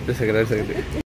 ഒരു സെക്കൻഡ് ഒരു second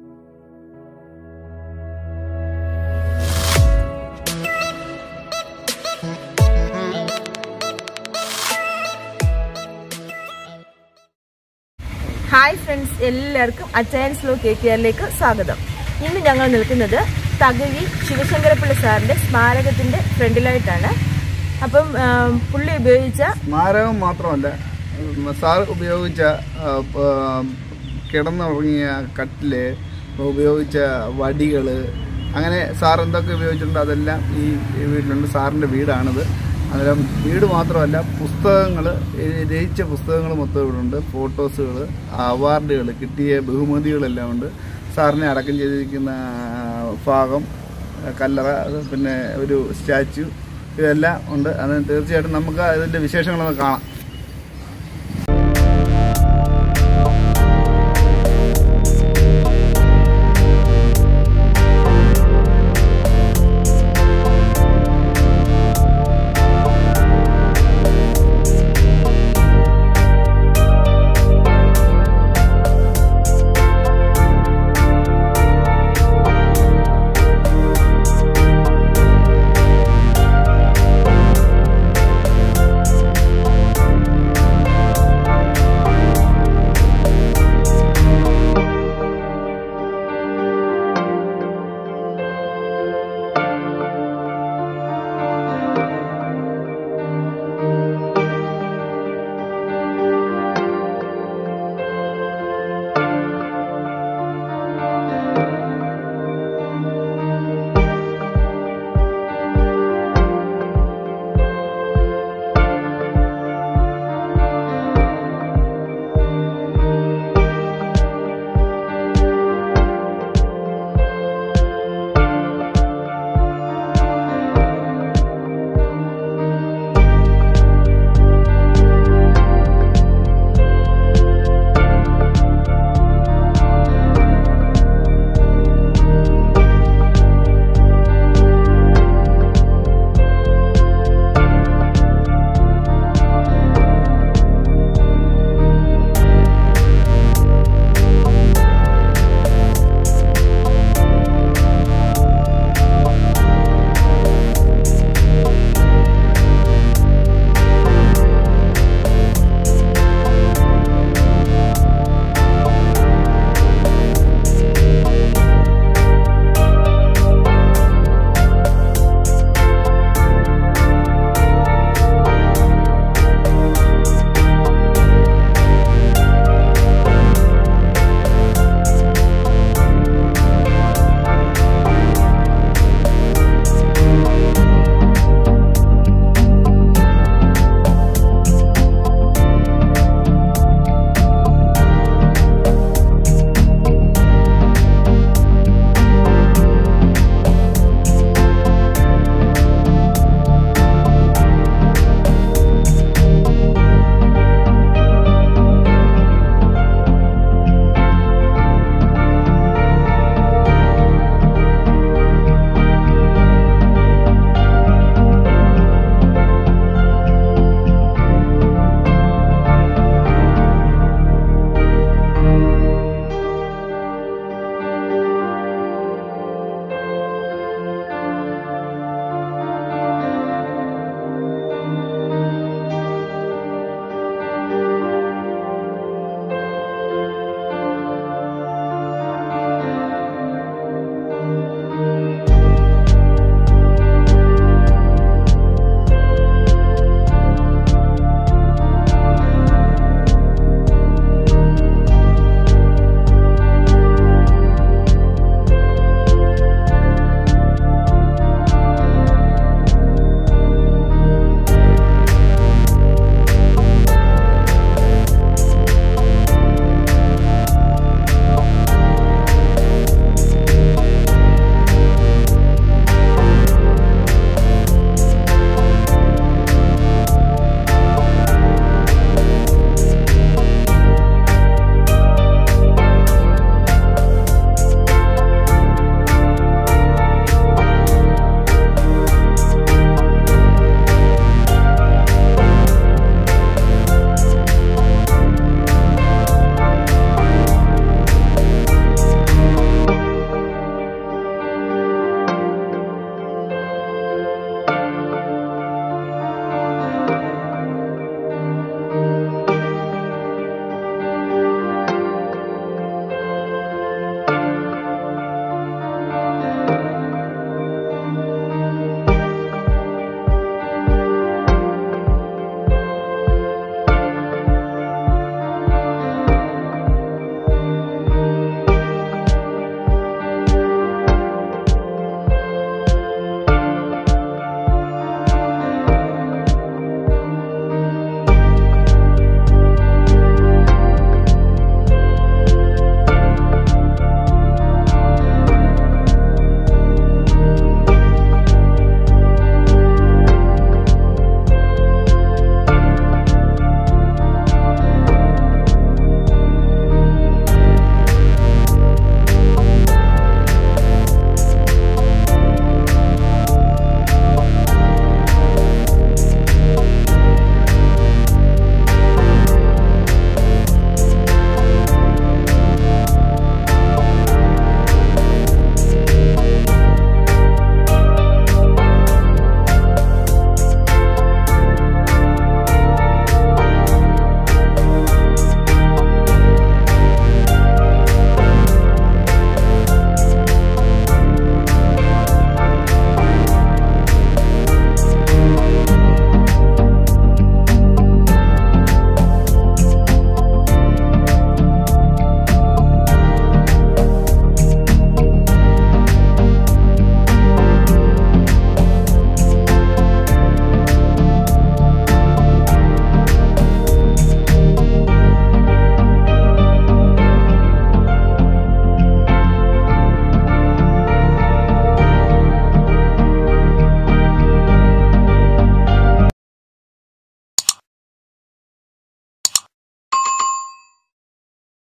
hi friends എല്ലാവർക്കും അച്ചായൻസ് ലോ കെ കെ ആറിലേക്ക് സ്വാഗതം ഇന്ന് ഞങ്ങൾ നിൽക്കുന്നത് തകഴി ശിവശങ്കരപ്പിള്ള സാറിന്റെ സ്മാരകത്തിന്റെ ഫ്രണ്ടിലായിട്ടാണ് അപ്പം ആ, പുള്ളി ഉപയോഗിച്ച സ്മാരകം മാത്രമല്ല ഉം, സാർ ഉപയോഗിച്ച ആ, പ- കിടന്നുറങ്ങിയ കട്ടില് ഉപയോഗിച്ച വടികൾ അങ്ങനെ സാർ എന്തൊക്കെ ഉപയോഗിച്ചിട്ടുണ്ടോ അതെല്ലാം ഈ ഈ വീട്ടിലുണ്ട് സാറിൻ്റെ വീടാണിത് അന്നേരം വീട് മാത്രമല്ല പുസ്തകങ്ങൾ രചിച്ച പുസ്തകങ്ങൾ മൊത്തം ഇവിടെ ഉണ്ട് ഫോട്ടോസുകൾ അവാർഡുകൾ കിട്ടിയ ബഹുമതികളെല്ലാം ഉണ്ട് സാറിനെ അടക്കം ചെയ്തിരിക്കുന്ന ആ, ഭാഗം കല്ലറ അത് പിന്നെ ഒരു സ്റ്റാച്ചു ഇതെല്ലാം ഉണ്ട് അത് തീർച്ചയായിട്ടും നമുക്ക് അതിൻ്റെ വിശേഷങ്ങളൊന്ന് കാണാം